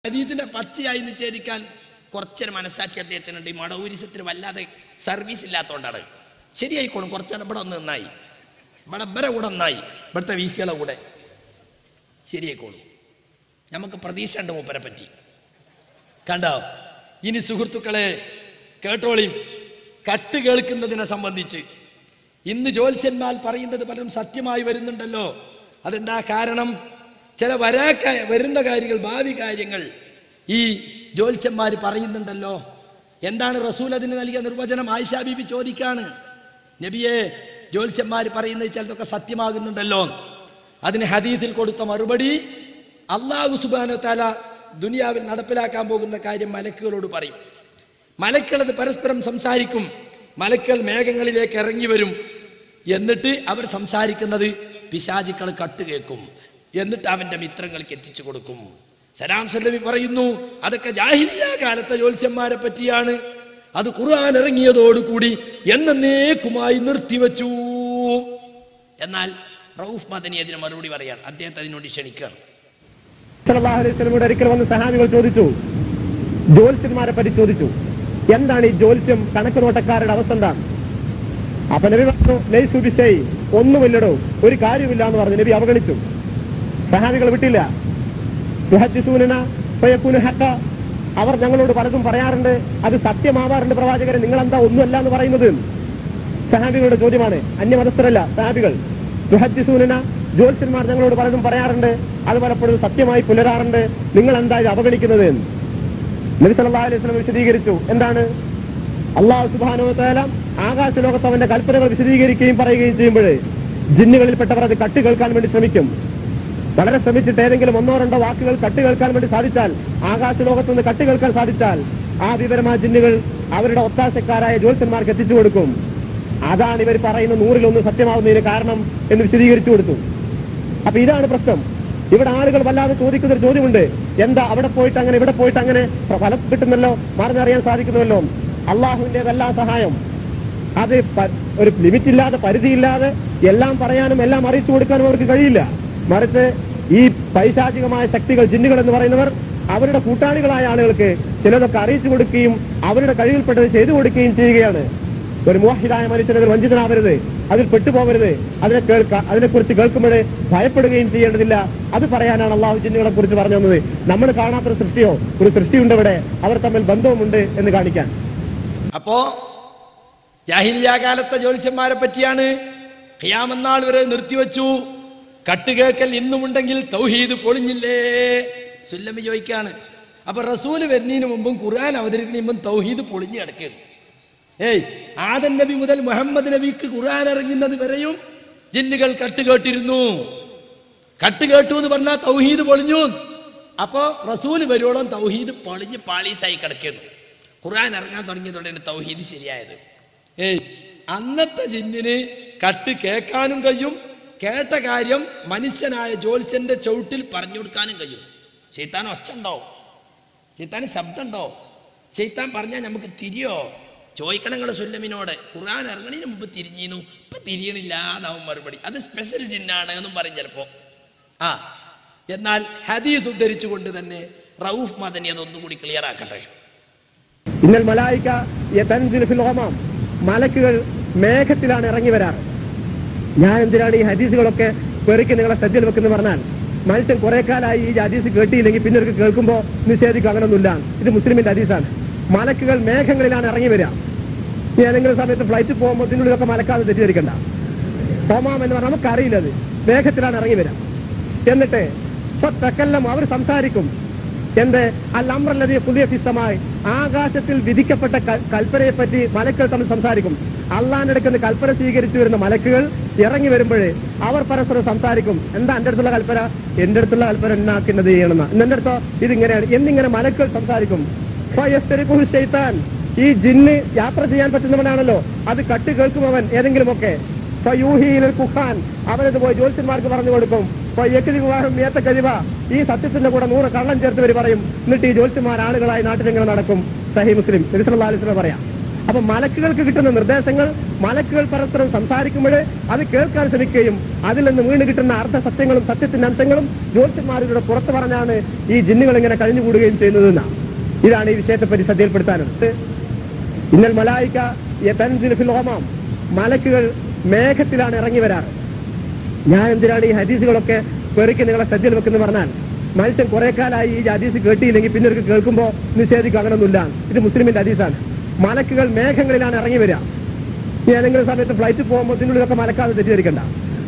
ഹദീദിന്റെ പച്ചയായി നിഷേധിക്കാൻ കുറച്ചൊരു മനസ്സാക്ഷി അദ്ദേഹത്തിനുണ്ട് ഈ മടവൂരിസത്തിന് വല്ലാതെ സർവീസ് ഇല്ലാത്തതുകൊണ്ടാണ് ശരിയായിക്കോളും കുറച്ച് ഇവിടെ ഒന്ന് നന്നായി ഇവിടെ ഇവരെ കൂടെ നന്നായി ഇവിടുത്തെ വീസികളെ കൂടെ ശരിയായിക്കോളും നമുക്ക് പ്രതീക്ഷ ഉണ്ട് മൂപ്പരെ പറ്റി കണ്ടോ ഇനി സുഹൃത്തുക്കളെ കേട്ടോളിയും കട്ട് കേൾക്കുന്നതിനെ സംബന്ധിച്ച് ഇന്ന് ജ്യോത്സ്യന്മാർ പറയുന്നത് പലരും സത്യമായി വരുന്നുണ്ടല്ലോ അതെന്താ കാരണം ചില വരാ കാ- വരുന്ന കാര്യങ്ങൾ ഭാവി കാര്യങ്ങൾ ഈ ജ്യോത്സ്യന്മാർ പറയുന്നുണ്ടല്ലോ എന്താണ് റസൂൽ അതിന് നൽകിയ നിർവചനം ആയിഷ ബീബി ചോദിക്കാണ് നബിയെ ജ്യോത്സ്യന്മാർ പറയുന്നത് ചിലതൊക്കെ സത്യമാകുന്നുണ്ടല്ലോ അതിന് ഹദീസിൽ കൊടുത്ത മറുപടി അള്ളാഹു സുബാനോ താല ദുനിയാവിൽ നടപ്പിലാക്കാൻ പോകുന്ന കാര്യം മലക്കുകളോട് പറയും മലക്കൾ അത് പരസ്പരം സംസാരിക്കും മലക്കൾ മേഘങ്ങളിലേക്ക് ഇറങ്ങി വരും എന്നിട്ട് അവർ സംസാരിക്കുന്നത് പിശാചുക്കൾ കട്ടുകേൾക്കും എന്നിട്ട് അവന്റെ മിത്രങ്ങൾക്ക് എത്തിച്ചു കൊടുക്കും സലാം സല്ലമി പറയുന്നു അതൊക്കെ ജാഹിലിയ കാലത്തെ ജ്യോത്സ്യന്മാരെ പറ്റിയാണ് അത് ഖുർആൻ ഇറങ്ങിയതോടുകൂടി എന്നേക്കുമായി നിർത്തിവെച്ചു എന്നാൽ റൌഫ് മദനി അതിന് മറുപടി പറയാണ് അദ്ദേഹത്തെ അതിനോട് ക്ഷണിക്കുകയാണ് സല്ലല്ലാഹു അലൈഹി വസല്ലമയുടെ ഒരിക്കൽ വന്ന് സഹാബികൾ ചോദിച്ചു ജ്യോത്സ്യന്മാരെ പറ്റി ചോദിച്ചു എന്താണ് ഈ ജ്യോത്സ്യം കണക്ക് നോട്ടക്കാരുടെ അവസ്ഥ എന്താണ് അപ്പൊ നബി പറഞ്ഞു ലൈസു ബിശൈ ഒന്നുമില്ലടോ ഒരു കാര്യമില്ല എന്ന് പറഞ്ഞു നബി അവഗണിച്ചു സഹാബികൾ വിട്ടില്ല തുഹദ്ദിസൂനന ഫയകൂനു ഹഖ. അവർ ഞങ്ങളോട് പലതും പറയാറുണ്ട് അത് സത്യമാവാറുണ്ട് പ്രവാചകരെ നിങ്ങൾ എന്താ ഒന്നുമല്ല എന്ന് പറയുന്നത് സഹാബികളുടെ ചോദ്യമാണ് അന്യമതസ്ഥരല്ല സഹാബികൾ തുഹദ്ദിസൂനന ജ്യോത്സ്യന്മാർ ഞങ്ങളോട് പലതും പറയാറുണ്ട് അത് പലപ്പോഴും സത്യമായി പുലരാറുണ്ട് നിങ്ങൾ എന്താ ഇത് അവഗണിക്കുന്നത് എന്ന്. നബി സല്ലല്ലാഹു അലൈഹി വസല്ലം വിശദീകരിച്ചു എന്താണ് അള്ളാഹു സുബ്ഹാനഹു വതആല ആകാശ ലോകത്ത് അവന്റെ കൽപ്പനകൾ വിശദീകരിക്കുകയും പറയുകയും ചെയ്യുമ്പോൾ ജിന്നുകളിൽപ്പെട്ടവർ അത് കട്ട് കേൾക്കാൻ വേണ്ടി ശ്രമിക്കും വളരെ ശ്രമിച്ചിട്ട് ഏതെങ്കിലും ഒന്നോ രണ്ടോ വാക്കുകൾ കട്ട് കേൾക്കാൻ വേണ്ടി സാധിച്ചാൽ ആകാശ ലോകത്ത് നിന്ന് കട്ട് കേൾക്കാൻ സാധിച്ചാൽ ആ വിവരം ആ ജിന്നുകൾ അവരുടെ ഒത്താശക്കാരായ ജ്യോത്സ്യന്മാർക്ക് എത്തിച്ചു കൊടുക്കും അതാണ് ഇവർ പറയുന്ന നൂറിലൊന്ന് സത്യമാവുന്നതിന് കാരണം എന്ന് വിശദീകരിച്ചു കൊടുത്തു അപ്പൊ ഇതാണ് പ്രശ്നം ഇവിടെ ആളുകൾ വല്ലാതെ ചോദിക്കുന്ന ഒരു ചോദ്യമുണ്ട് എന്താ അവിടെ പോയിട്ട് അങ്ങനെ ഇവിടെ പോയിട്ട് അങ്ങനെ ഫലം കിട്ടുന്നല്ലോ മറിഞ്ഞറിയാൻ സാധിക്കുന്നുവല്ലോ അള്ളാഹുവിൻ്റെതെല്ലാ സഹായം അത് പ- ഒരു ലിമിറ്റ് ഇല്ലാതെ പരിധിയില്ലാതെ എല്ലാം പറയാനും എല്ലാം അറിയിച്ചു കൊടുക്കാനും അവർക്ക് കഴിയില്ല മറിച്ച് ഈ പൈശാചികമായ ശക്തികൾ ജിന്നുകൾ എന്ന് പറയുന്നവർ അവരുടെ കൂട്ടാളികളായ ആളുകൾക്ക് ചിലതൊക്കെ അറിയിച്ചു കൊടുക്കുകയും അവരുടെ കഴിവിൽപ്പെട്ടത് ചെയ്തു കൊടുക്കുകയും ചെയ്യുകയാണ് ഒരു മോഹിതായ മനുഷ്യൻ അതിൽ വഞ്ചിതനാവരുത് അതിൽ പെട്ടുപോകരുത് അതിനെ കേൾക്ക അതിനെക്കുറിച്ച് കേൾക്കുമ്പോഴേ ഭയപ്പെടുകയും ചെയ്യേണ്ടതില്ല അത് പറയാനാണ് അള്ളാഹു ജിന്നുകളെ കുറിച്ച് പറഞ്ഞു തന്നത് നമ്മൾ കാണാത്തൊരു സൃഷ്ടിയോ ഒരു സൃഷ്ടിയുണ്ട് ഇവിടെ അവർ തമ്മിൽ ബന്ധവുമുണ്ട് എന്ന് കാണിക്കാൻ അപ്പോ ജാഹിലിയ കാലത്തെ ജ്യോത്സ്യന്മാരെ പറ്റിയാണ് ഖിയാമന്നാൾ വരെ നിർത്തിവെച്ചു കട്ടുകേക്കൽ ഇന്നുമുണ്ടെങ്കിൽ തൗഹീദ് പൊളിഞ്ഞില്ലേ സുല്ലമി ചോദിക്കാണ് അപ്പൊ റസൂല് വരുന്നതിന് മുമ്പും ഖുർആൻ അവതരിക്കുന്നതിന് മുമ്പും തൗഹീദ് പൊളിഞ്ഞു കിടക്കുകയാണ് ഏയ് ആദൻ നബി മുതൽ മുഹമ്മദ് നബിക്ക് ഖുർആൻ ഇറങ്ങുന്നത് വരെയും ജിന്നുകൾ കട്ടുകേട്ടിരുന്നു കട്ടുകേട്ടു എന്ന് പറഞ്ഞാൽ തൗഹീദ് പൊളിഞ്ഞു അപ്പോ റസൂല് വരുവോളം തൗഹീദ് പൊളിഞ്ഞ് പാളീസായി കിടക്കുന്നു ഖുർആൻ ഇറങ്ങാൻ തുടങ്ങിയതോടെ തൗഹീദ് ശരിയായത് ഏയ് അന്നത്തെ ജിന്നിന് കട്ട് കേൾക്കാനും കഴിയും കേട്ട കാര്യം മനുഷ്യനായ ജ്യോത്സ്യന്റെ ചവിട്ടിൽ പറഞ്ഞു കൊടുക്കാനും കഴിയും ചെയ്ത്താൻ ഒച്ച ഉണ്ടോ ചെയ്ത്താന് ശബ്ദം ഉണ്ടോ ചെയ്ത്താൻ പറഞ്ഞാൽ നമുക്ക് തിരിയോ ചോദിക്കണങ്ങൾ സുല്ലമിനോട് ഖുർആൻ ഇറങ്ങണതിന് മുമ്പ് തിരിഞ്ഞിരുന്നു ഇപ്പൊ തിരിയണില്ല എന്നാവും മറുപടി അത് സ്പെഷ്യൽ ജിന്നാണ് എന്നും പറയും ചിലപ്പോ ആ എന്നാൽ ഹദീസ് ഉദ്ധരിച്ചുകൊണ്ട് തന്നെ റൌഫ് മദനി അതൊന്നുകൂടി ക്ലിയർ ആക്കട്ടെ ഇന്നൽ മലായിക്ക യതൻസിലു ഫിൽ ഗമാം. മലക്കുകൾ മേഘത്തിലാണ് ഇറങ്ങി വരാറ് ഞാൻ എന്തിനാണ് ഈ ഹദീസുകളൊക്കെ പെറുക്കി നിങ്ങളെ ശ്രദ്ധയിൽ വെക്കുന്നത് പറഞ്ഞാൽ മനുഷ്യൻ കുറെ കാലമായി ഈ ഹദീസ് കേട്ടിയില്ലെങ്കിൽ പിന്നെ ഒരു കേൾക്കുമ്പോൾ നിഷേധിക്കും അങ്ങനൊന്നുമില്ല ഇത് മുസ്ലിമിന്റെ ഹദീസാണ് മലക്കുകൾ മേഘങ്ങളിലാണ് ഇറങ്ങി വരിക ഇനി ഏതെങ്കിലും സമയത്ത് ഫ്ലൈറ്റ് പോകുമ്പോൾ ഇതിനുള്ളിലൊക്കെ മലക്കാതെ തെറ്റിദ്ധരിക്കണ്ട ഹോമാം എന്ന് പറഞ്ഞാൽ നമുക്കറിയില്ല അത് മേഘത്തിലാണ് ഇറങ്ങി വരിക എന്നിട്ട് തെക്കെല്ലാം അവർ സംസാരിക്കും എന്ത് അല്ലമ്രല്ലതിയെ പുതിയ ഫിസ്തമായി ആകാശത്തിൽ വിധിക്കപ്പെട്ട ക- കൽപ്പനയെ പറ്റി മലക്കുകൾ തമ്മിൽ സംസാരിക്കും അള്ളാന്റെ അടുക്കുന്ന കൽപ്പന സ്വീകരിച്ചു വരുന്ന മലക്കുകൾ ഇറങ്ങി വരുമ്പോഴേ അവർ പരസ്പരം സംസാരിക്കും എന്താ എന്റെ അടുത്തുള്ള കൽപ്പന എന്റെ അടുത്തുള്ള കൽപ്പന എന്നാക്കുന്നത് ചെയ്യണമെന്ന എന്റെ അടുത്തോ ഇതിങ്ങനെയാണ് എന്നിങ്ങനെ മലക്കുകൾ സംസാരിക്കും ഫയസ്തരിക്കുഹു ശൈത്താൻ ഈ ജിന്ന് യാത്ര ചെയ്യാൻ പറ്റുന്നവനാണല്ലോ അത് കട്ട് കേൾക്കുമവൻ ഏതെങ്കിലുമൊക്കെ ഫയൂഹിയിലൽ കുഹാൻ അവനത് പോയി ജ്യോത്സ്യന്മാർക്ക് പറഞ്ഞു കൊടുക്കും ഫയക്കിരി വിവാഹം ഏത്ത കഴിവ ഈ സത്യത്തിന്റെ കൂടെ നൂറ് കള്ളം ചേർത്ത് വരി പറയും എന്നിട്ട് ഈ ജ്യോത്സ്യന്മാർ ആളുകളായി നാട്ടിലിങ്ങനെ നടക്കും സഹി മുസ്ലിം തിരുസലാലിസിനെ പറയാം അപ്പൊ മലക്കുകൾക്ക് കിട്ടുന്ന നിർദ്ദേശങ്ങൾ മലക്കുകൾ പരസ്പരം സംസാരിക്കുമ്പോൾ അത് കേൾക്കാൻ ശ്രമിക്കുകയും അതിൽ നിന്ന് വീണ് കിട്ടുന്ന അർത്ഥ സത്യങ്ങളും സത്യത്തിന്റെ അംശങ്ങളും ജ്യോതിഷന്മാരുടെ പുറത്തു പറഞ്ഞാണ് ഈ ജിന്നുകൾ ഇങ്ങനെ കഴിഞ്ഞുകൂടുകയും ചെയ്യുന്നതെന്നാണ് ഇതാണ് ഈ വിഷയത്തെ പറ്റി ശ്രദ്ധയിൽപ്പെടുത്താനുള്ളത് ഇന്നൽ മലായിക്ക യതൻസിൽ ഫിൽ ഹമാം മലക്കുകൾ മേഘത്തിലാണ് ഇറങ്ങി വരാറ് ഞാൻ എന്തിനാണ് ഈ ഹദീസുകളൊക്കെ പെറുക്കി നിങ്ങളെ ശ്രദ്ധയിൽ വെക്കുന്നു പറഞ്ഞാൽ മനുഷ്യൻ കുറെ കാലമായി ഈ ഹദീസ് കേട്ടിയില്ലെങ്കിൽ പിന്നെ ഒരു കേൾക്കുമ്പോൾ നിഷേധിക്കും അങ്ങനൊന്നുമില്ല ഇത് മുസ്ലിമിന്റെ ഹദീസാണ് മലക്കുകൾ മേഘങ്ങളിലാണ് ഇറങ്ങി വരിക ഈ ഏതെങ്കിലും സമയത്ത് ഫ്ലൈറ്റ് പോകുമ്പോൾ ഇതിനുള്ളിലൊക്കെ മലക്കാതെ തെറ്റിദ്ധരിക്കണ്ട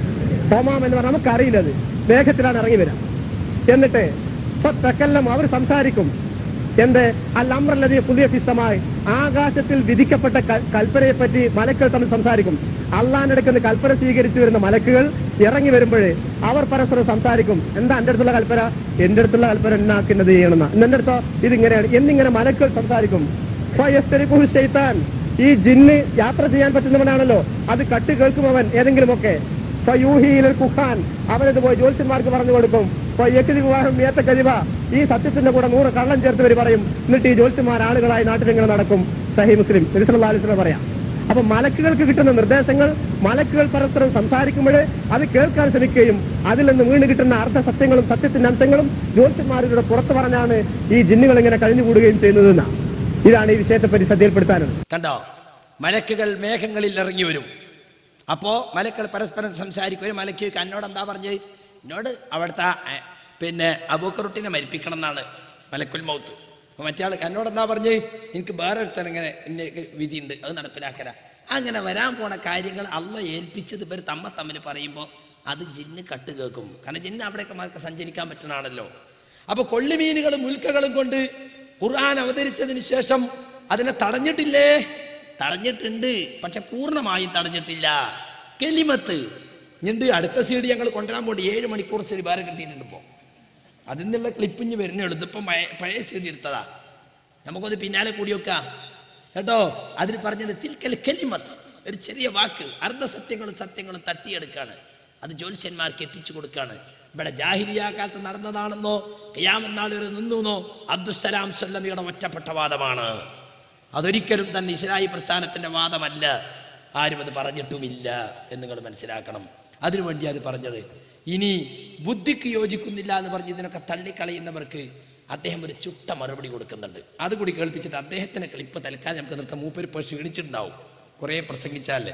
ഹോമാം എന്ന് പറഞ്ഞാൽ നമുക്കറിയില്ല അത് മേഘത്തിലാണ് ഇറങ്ങി വരിക എന്നിട്ട് തെക്കെല്ലാം അവർ സംസാരിക്കും എന്ത് അല്ലമ്രല്ലതി പുതിയ ഫിസ്തമായി ആകാശത്തിൽ വിധിക്കപ്പെട്ട ക- കൽപ്പനയെ പറ്റി മലക്കുകൾ തമ്മിൽ സംസാരിക്കും അള്ളാഹിനടുക്കുന്ന കൽപ്പന സ്വീകരിച്ചു വരുന്ന മലക്കുകൾ ഇറങ്ങി വരുമ്പോഴേ അവർ പരസ്പരം സംസാരിക്കും എന്താ എന്റെ അടുത്തുള്ള കൽപ്പന എന്റെ അടുത്തുള്ള കൽപ്പന എന്നാക്കുന്നത് ചെയ്യണമെന്ന എന്റെ അടുത്തോ ഇതിങ്ങനെയാണ് എന്നിങ്ങനെ മലക്കുകൾ സംസാരിക്കും ഫയസ്തരിക്കുഹു ശൈത്താൻ ഈ ജിന്ന് യാത്ര ചെയ്യാൻ പറ്റുന്നവനാണല്ലോ അത് കട്ട് കേൾക്കും അവൻ ഏതെങ്കിലുമൊക്കെ ഫയൂഹിയിലൽ കുഹാൻ അവനത് പോയി ജ്യോത്സ്യന്മാർക്ക് പറഞ്ഞു കൊടുക്കും യക്കിതി വിവാഹം ഏത്ത കരിവ ഈ സത്യത്തിന്റെ കൂടെ നൂറ് കള്ളം ചേർത്ത് വരി പറയും എന്നിട്ട് ഈ ജ്യോത്സ്യന്മാർ ആളുകളായി നാട്ടിലിങ്ങനെ നടക്കും സഹി മുസ്ലിം തിരുസലാലിസിനെ പറയാം അപ്പൊ മലക്കുകൾക്ക് കിട്ടുന്ന നിർദ്ദേശങ്ങൾ മലക്കുകൾ പരസ്പരം സംസാരിക്കുമ്പോൾ അത് കേൾക്കാൻ ശ്രമിക്കുകയും അതിൽ നിന്ന് വീണ് കിട്ടുന്ന അർത്ഥ സത്യങ്ങളും സത്യത്തിന്റെ അംശങ്ങളും ജ്യോത്സ്യന്മാരുടെ പുറത്തു പറഞ്ഞാണ് ഈ ജിന്നുകൾ ഇങ്ങനെ കഴിഞ്ഞുകൂടുകയും ചെയ്യുന്നതെന്നാണ് ഇതാണ് ഈ വിഷയത്തെ പറ്റി ശ്രദ്ധയിൽപ്പെടുത്താനുള്ളത് കണ്ടോ മലക്കുകൾ മേഘങ്ങളിൽ ഇറങ്ങി വരും അപ്പോ മലക്കൾ പരസ്പരം സംസാരിക്കുകയും മലക്ക് എന്നോട് എന്താ പറഞ്ഞത് എന്നോട് അവിടുത്തെ ആ, ഏ, പിന്നെ അബൂക്കറുട്ടിനെ മരിപ്പിക്കണം എന്നാണ് മലക്കുൽ മൗത്ത് അപ്പൊ മറ്റേ ആൾ എന്നോട് എന്താ പറഞ്ഞത് എനിക്ക് വേറെ ഒരുത്തൻ ഇങ്ങനെ ഇന്ന വിധിയുണ്ട് അത് നടപ്പിലാക്കരാ അങ്ങനെ വരാൻ പോണ കാര്യങ്ങൾ അള്ള ഏൽപ്പിച്ചത് ഇവർ തമ്മ തമ്മിൽ പറയുമ്പോൾ അത് ജിന്ന് കട്ട് കേൾക്കും കാരണം ജിന്ന് അവിടെയൊക്കെ മാർക്ക് സഞ്ചരിക്കാൻ പറ്റുന്നതാണല്ലോ അപ്പൊ കൊള്ളിമീനുകളും മുൽക്കകളും കൊണ്ട് ഖുർആൻ അവതരിച്ചതിന് ശേഷം അതിനെ തടഞ്ഞിട്ടില്ലേ തടഞ്ഞിട്ടുണ്ട് പക്ഷെ പൂർണ്ണമായും തടഞ്ഞിട്ടില്ല കെലിമത്ത് ഞണ്ട് അടുത്ത സീഡ് ഞങ്ങൾ കൊണ്ടുവരാൻ പോണ്ടി ഏഴ് മണിക്കൂർ ശരി വേറെ കിട്ടിയിട്ടുണ്ട് ഇപ്പോൾ അതിൽ നിന്നുള്ള ക്ലിപ്പിഞ്ഞ് വരുന്നുള്ളൂ ഇതിപ്പം പഴയ- പഴയ സീഡ് എടുത്തതാ നമുക്കത് പിന്നാലെ കൂടി വെക്കാം കേട്ടോ അതിന് പറഞ്ഞത് തിൽക്കൽ കെലിമത്ത് ഒരു ചെറിയ വാക്ക് അർദ്ധസത്യങ്ങളും സത്യങ്ങളും തട്ടിയെടുക്കാണ് അത് ജ്യോത്സ്യന്മാർക്ക് എത്തിച്ചു കൊടുക്കാണ് ഇവിടെ ജാഹിലിയ കാലത്ത് നടന്നതാണെന്നോ കയ്യാമെന്നാൾ വരെ നിന്നുവെന്നോ അബ്ദുസലാം സ്വല്ലമിയുടെ ഒറ്റപ്പെട്ട വാദമാണ് അതൊരിക്കലും തന്നെ ഇസ്ലാഹി പ്രസ്ഥാനത്തിന്റെ വാദമല്ല ആരും അത് പറഞ്ഞിട്ടുമില്ല എന്ന് നിങ്ങൾ മനസ്സിലാക്കണം അതിനുവേണ്ടി അത് പറഞ്ഞത് ഇനി ബുദ്ധിക്ക് യോജിക്കുന്നില്ല എന്ന് പറഞ്ഞ് ഇതിനൊക്കെ തള്ളിക്കളയുന്നവർക്ക് അദ്ദേഹം ഒരു ചുട്ട മറുപടി കൊടുക്കുന്നുണ്ട് അതുകൂടി കേൾപ്പിച്ചിട്ട് അദ്ദേഹത്തിന് ക്ലിപ്പ് തൽക്കാലം നമുക്ക് നിർത്താം മൂപ്പര് ഇപ്പോൾ ക്ഷീണിച്ചിട്ടുണ്ടാവും കുറേ പ്രസംഗിച്ചാലേ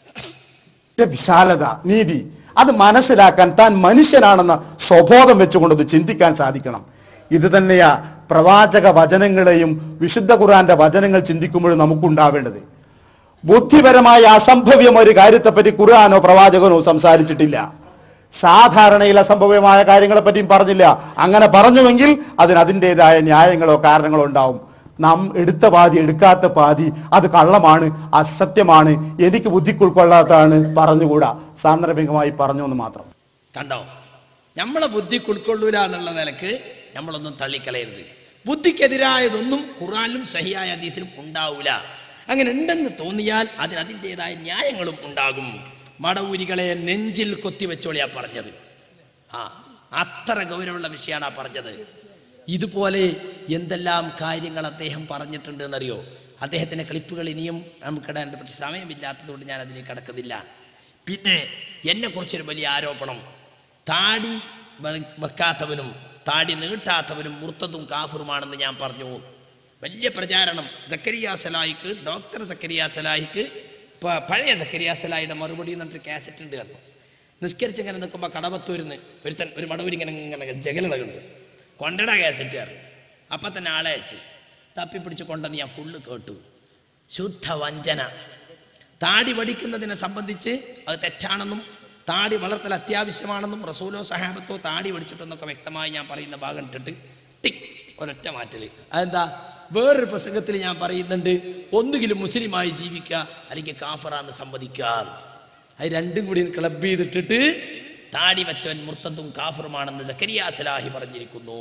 ന്റെ വിശാലത നീതി അത് മനസ്സിലാക്കാൻ താൻ മനുഷ്യനാണെന്ന സ്വബോധം വെച്ചുകൊണ്ടത് ചിന്തിക്കാൻ സാധിക്കണം ഇത് തന്നെയാ പ്രവാചക വചനങ്ങളെയും വിശുദ്ധ ഖുർആന്റെ വചനങ്ങൾ ചിന്തിക്കുമ്പോഴും നമുക്കുണ്ടാവേണ്ടത് ബുദ്ധിപരമായ അസംഭവ്യം ഒരു കാര്യത്തെപ്പറ്റി ഖുർആാനോ പ്രവാചകനോ സംസാരിച്ചിട്ടില്ല സാധാരണയിൽ അസംഭവ്യമായ കാര്യങ്ങളെ പറ്റിയും പറഞ്ഞില്ല അങ്ങനെ പറഞ്ഞുവെങ്കിൽ അതിന് അതിൻ്റെതായ ന്യായങ്ങളോ കാരണങ്ങളോ ഉണ്ടാവും നാം എടുത്ത പാതി എടുക്കാത്ത പാതി അത് കള്ളമാണ് അസത്യമാണ് എനിക്ക് ബുദ്ധിക്ക് ഉൾക്കൊള്ളാത്തതാണ് പറഞ്ഞുകൂടാ സാന്ദർഭികമായി പറഞ്ഞു എന്ന് മാത്രം കണ്ടോ നമ്മളെ ബുദ്ധിക്ക് ഉൾക്കൊള്ളൂല എന്നുള്ള നിലക്ക് നമ്മളൊന്നും തള്ളിക്കളയരുത് ബുദ്ധിക്കെതിരായതൊന്നും ഖുറാനിലും സഹിയായ അതീതിലും ഉണ്ടാവൂല അങ്ങനെ ഉണ്ടെന്ന് തോന്നിയാൽ അതിന് അതിൻ്റെതായ ന്യായങ്ങളും ഉണ്ടാകും മടവൂരികളെ നെഞ്ചിൽ കൊത്തിവെച്ചോളിയാ പറഞ്ഞത് ആ അത്ര ഗൗരവമുള്ള വിഷയമാണ് ആ പറഞ്ഞത് ഇതുപോലെ എന്തെല്ലാം കാര്യങ്ങൾ അദ്ദേഹം പറഞ്ഞിട്ടുണ്ട് എന്നറിയോ അദ്ദേഹത്തിൻ്റെ ക്ലിപ്പുകൾ ഇനിയും നമുക്കിടാൻ പക്ഷെ സമയമില്ലാത്തതുകൊണ്ട് ഞാൻ അതിലേക്ക് കടക്കുന്നില്ല പിന്നെ എന്നെക്കുറിച്ചൊരു വലിയ ആരോപണം താടി വെ- വെക്കാത്തവനും താടി നീട്ടാത്തവനും മുർത്തതും കാഫറുമാണെന്ന് ഞാൻ പറഞ്ഞു വലിയ പ്രചാരണം സക്കരിയ സലാഹിക്ക് ഡോക്ടർ സക്കരിയ സലാഹിക്ക് പ- പഴയ സക്കരിയ സലാഹിയുടെ മറുപടി എന്നിട്ട് കാസറ്റ് ഉണ്ട് കണ്ടു നിസ്കരിച്ച് ഇങ്ങനെ നിൽക്കുമ്പോൾ കടവത്തൂരിന്ന് ഒരുത്തൻ ഒരു മടവൂരി ഇങ്ങനെ ഇങ്ങനെ ജഗലകളുണ്ട് കൊണ്ടട കാസറ്റ് കയറി അപ്പം തന്നെ ആളെ അയച്ച് തപ്പിപ്പിടിച്ച് കൊണ്ടെന്ന് ഞാൻ ഫുള്ള് കേട്ടു ശുദ്ധ വഞ്ചന താടി വടിക്കുന്നതിനെ സംബന്ധിച്ച് അത് തെറ്റാണെന്നും താടി വളർത്തൽ അത്യാവശ്യമാണെന്നും റസൂലോ സഹാബത്തോ താടി വടിച്ചിട്ടെന്നൊക്കെ വ്യക്തമായി ഞാൻ പറയുന്ന ഭാഗം ഇട്ടിട്ട് ടിക് ഒരൊറ്റ മാറ്റല് അതെന്താ വേറൊരു പ്രസംഗത്തിൽ ഞാൻ പറയുന്നുണ്ട് ഒന്നുകിലും മുസ്ലിമായി ജീവിക്കുക അല്ലെങ്കിൽ കാഫറാന്ന് സമ്മതിക്കുക അത് രണ്ടും കൂടി ക്ലബ് ചെയ്തിട്ടിട്ട് താടി വെച്ചവൻ മുർത്തത്തും കാഫറുമാണെന്ന് സക്കരിയ സലാഹി പറഞ്ഞിരിക്കുന്നു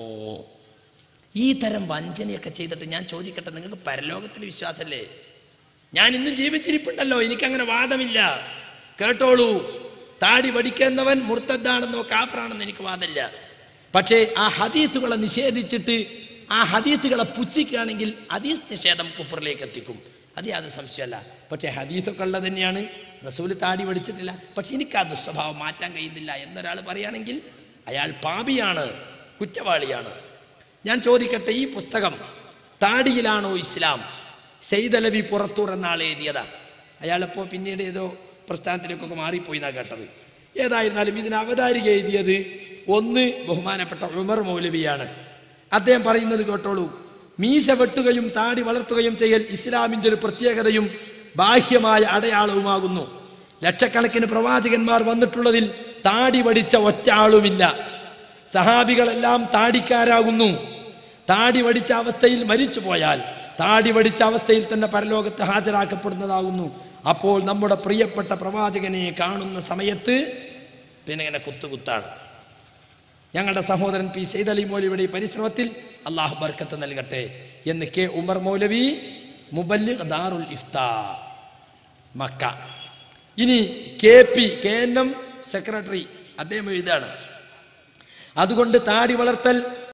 ഈ തരം വഞ്ചനയൊക്കെ ചെയ്തിട്ട് ഞാൻ ചോദിക്കട്ടെ നിങ്ങൾക്ക് പരലോകത്തിൽ വിശ്വാസമല്ലേ ഞാൻ ഇന്നും ജീവിച്ചിരിപ്പുണ്ടല്ലോ എനിക്കങ്ങനെ വാദമില്ല കേട്ടോളൂ താടി വടിക്കുന്നവൻ മുർത്തദ്ദാണെന്നോ കാഫറാണെന്നോ എനിക്ക് വാദമില്ല പക്ഷേ ആ ഹദീത്തുകളെ നിഷേധിച്ചിട്ട് ആ ഹദീത്തുകളെ പുച്ഛിക്കുകയാണെങ്കിൽ ഹദീസ് നിഷേധം കുഫറിലേക്ക് എത്തിക്കും അത് യാതൊരു സംശയമല്ല പക്ഷേ ഹദീസൊക്കെ ഉള്ളത് തന്നെയാണ് റസൂല് താടി പഠിച്ചിട്ടില്ല പക്ഷെ എനിക്ക് ആ ദുസ്വഭാവം മാറ്റാൻ കഴിയുന്നില്ല എന്നൊരാൾ പറയുകയാണെങ്കിൽ അയാൾ പാപിയാണ് കുറ്റവാളിയാണ് ഞാൻ ചോദിക്കട്ടെ ഈ പുസ്തകം താടിയിലാണോ ഇസ്ലാം സെയ്തലവി പുറത്തൂർ എന്ന ആൾ എഴുതിയതാ അയാളിപ്പോൾ പിന്നീട് ഏതോ പ്രസ്ഥാനത്തിലേക്കൊക്കെ മാറിപ്പോയി എന്നാണ് കേട്ടത് ഏതായിരുന്നാലും ഇതിന് അവതാരിക എഴുതിയത് ഒന്ന് ബഹുമാനപ്പെട്ട ഉമർ മൗലവിയാണ് അദ്ദേഹം പറയുന്നത് കേട്ടോളൂ മീശ വെട്ടുകയും താടി വളർത്തുകയും ചെയ്യൽ ഇസ്ലാമിൻ്റെ ഒരു പ്രത്യേകതയും ബാഹ്യമായ അടയാളവുമാകുന്നു ലക്ഷക്കണക്കിന് പ്രവാചകന്മാർ വന്നിട്ടുള്ളതിൽ താടി വടിച്ച ഒറ്റ ആളുമില്ല സഹാബികളെല്ലാം താടിക്കാരാകുന്നു താടി വടിച്ച അവസ്ഥയിൽ മരിച്ചു പോയാൽ താടി വടിച്ച അവസ്ഥയിൽ തന്നെ പരലോകത്ത് ഹാജരാക്കപ്പെടുന്നതാകുന്നു അപ്പോൾ നമ്മുടെ പ്രിയപ്പെട്ട പ്രവാചകനെ കാണുന്ന സമയത്ത് പിന്നെ ഇങ്ങനെ കുത്തുകുത്താണ് ഞങ്ങളുടെ സഹോദരൻ പി സെയ്ദ് അലി മൗലവിയുടെ ഈ പരിശ്രമത്തിൽ അള്ളാഹു ബർക്കത്ത് നൽകട്ടെ എന്ന് കെ ഉമർ മൗലവി മുബല്ലിഗ് ദാറുൽ ഇഫ്താ മക്ക ഇനി K P K N M secretary അദ്ദേഹം എഴുതാണ് അതുകൊണ്ട് താടി വളർത്തൽ